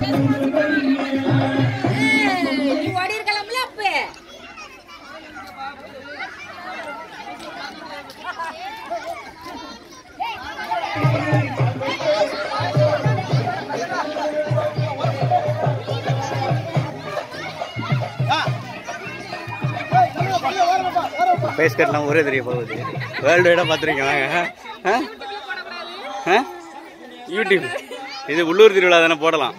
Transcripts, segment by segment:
நீ ஓடி இருக்கலாம்ல அப்ப ஃபேஸ் கட்லாம் ஒரே தெரிய போகுது வேர்ல்டு வைடாக பார்த்துருக்கீங்க வாங்க ஆ? ஆ? யூடியூப் இது உள்ளூர் திருவிழா தானே போடலாம்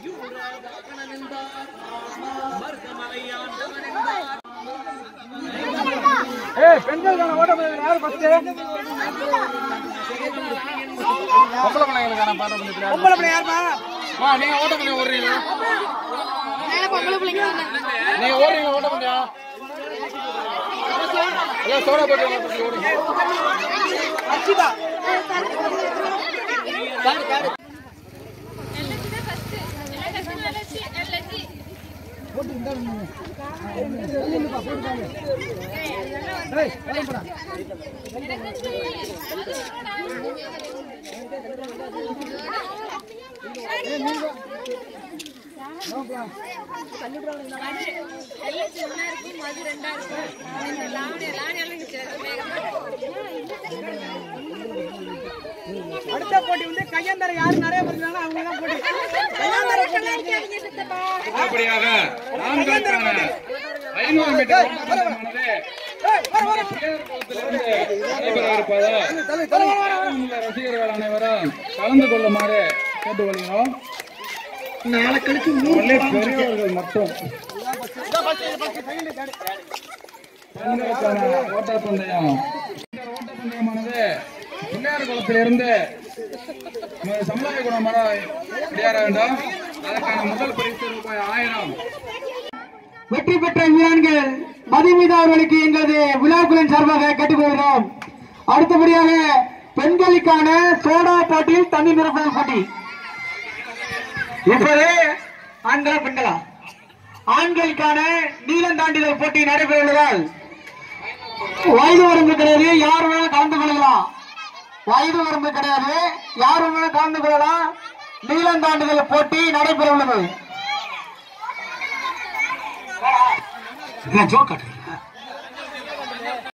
ஏய் பெண்களுக்கான ஓட்டப்பந்தயம் யார் ஃபர்ஸ்ட் பொம்பளை பிள்ளைங்களுக்கான பாட்டப்பந்தயத்தில் பொம்பளை பிள்ளை யாருமா வா நீங்க ஓட்டப்பந்தயம் ஓடுறீங்க நீங்க ஓடுறீங்க ஓட்டப்பந்தயம் எல்லாம் சோடா போட்டு ஓடுங்க அச்சிதா அடுத்த போட்டி வந்து கையாந்தர யாரு நிறைய பேர் அவங்க தான் போட்டி கையாந்தர போட்டி அப்படியாக ஆண்களுக்கான ஐநூறு மீட்டர் ஓட்டப்பந்தயமானது நடைபெற இருப்பதால் உள்ள ரசிகர்கள் அனைவரும் கலந்து கொள்ளுமாறு கேட்டுக்கொள்கிறோம் நாளை கழிச்சு ஒன்லே பெரியவர்கள் மட்டும் பெண்களுக்கான ஓட்டப்பந்தயம் இந்த ஓட்டப்பந்தயமானது பிள்ளையார் குளத்திலிருந்து நமது சமுதாய குணம் வர விளையாட வேண்டும் அதற்கான முதல் பரிசு ரூபாய் ஆயிரம் வெற்றி பெற்ற வீரர்கள் மதிமீதா அவர்களுக்கு எங்களது விழாக்குளின் சார்பாக கேட்டுக்கொள்கிறோம் அடுத்தபடியாக பெண்களுக்கான சோடா போட்டியில் தண்ணி நிரப்புதல் போட்டி இப்போது ஆண்களா பெண்களா ஆண்களுக்கான நீளம் தாண்டுதல் போட்டி நடைபெற உள்ளதால் வயது வரம்பு கிடையாது யார் வேணாலும் கலந்து கொள்ளலாம் வயது வரம்பு கிடையாது யார் வேணாலும் கலந்து கொள்ளலாம் நீளம் தாண்டுதல் போட்டி நடைபெற உள்ளது ஜோக்